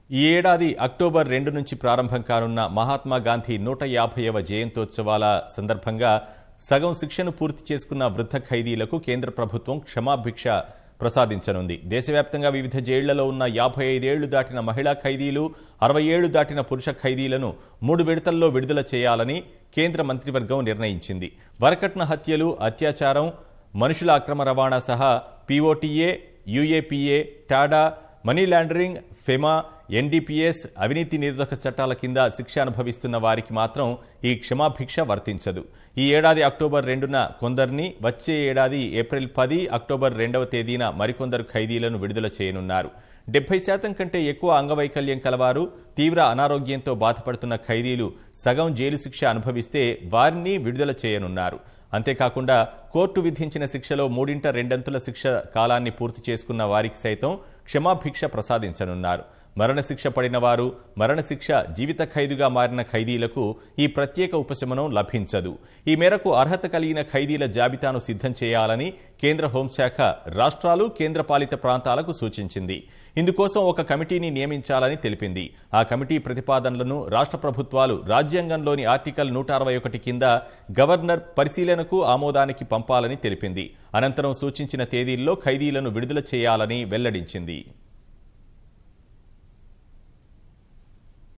ఈ ఏడాది అక్టోబర్ రెండు నుంచి ప్రారంభం కానున్న మహాత్మా గాంధీ నూట యాభైవ జయంతోత్సవాల సందర్భంగా సగం శిక్షను పూర్తి చేసుకున్న వృద్ధ ఖైదీలకు కేంద్ర ప్రభుత్వం క్షమాభిక్ష ప్రసాదించనుంది దేశవ్యాప్తంగా వివిధ జైళ్లలో ఉన్న యాభై ఐదేళ్లు దాటిన మహిళా ఖైదీలు అరవై ఏళ్లు దాటిన పురుష ఖైదీలను మూడు విడతల్లో విడుదల చేయాలని కేంద్ర మంత్రివర్గం నిర్ణయించింది వరకట్న హత్యలు అత్యాచారం మనుషుల అక్రమ రవాణా సహా POTA UAPA TADA money laundering FEMA NDPS అవినీతి నిరోధక చట్టాల కింద శిక్ష అనుభవిస్తున్న వారికి మాత్రం ఈ క్షమాభిక్ష వర్తించదు ఈ ఏడాది అక్టోబర్ రెండున కొందరిని వచ్చే ఏడాది ఏప్రిల్ పది అక్టోబర్ రెండవ తేదీన మరికొందరు ఖైదీలను విడుదల చేయనున్నారు డెబ్బై శాతం కంటే ఎక్కువ అంగవైకల్యం కలవారు తీవ్ర అనారోగ్యంతో బాధపడుతున్న ఖైదీలు సగం జైలు శిక్ష అనుభవిస్తే వారిని విడుదల చేయనున్నారు అంతేకాకుండా కోర్టు విధించిన శిక్షలో మూడింట రెండంతుల శిక్ష కాలాన్ని పూర్తి చేసుకున్న వారికి సైతం క్షమాభిక్ష ప్రసాదించనున్నారు మరణశిక్ష పడిన వారు మరణశిక్ష జీవిత ఖైదుగా మారిన ఖైదీలకు ఈ ప్రత్యేక ఉపశమనం లభించదు ఈ మేరకు అర్హత కలిగిన ఖైదీల జాబితాను సిద్ధం చేయాలని కేంద్ర హోంశాఖ రాష్ట్రాలు కేంద్రపాలిత ప్రాంతాలకు సూచించింది ఇందుకోసం ఒక కమిటీని నియమించాలని తెలిపింది ఆ కమిటీ ప్రతిపాదనలను రాష్ట్ర ప్రభుత్వాలు రాజ్యాంగంలోని ఆర్టికల్ నూట అరవై ఒకటి కింద గవర్నర్ పరిశీలనకు ఆమోదానికి పంపాలని తెలిపింది అనంతరం సూచించిన తేదీల్లో ఖైదీలను విడుదల చేయాలని వెల్లడించింది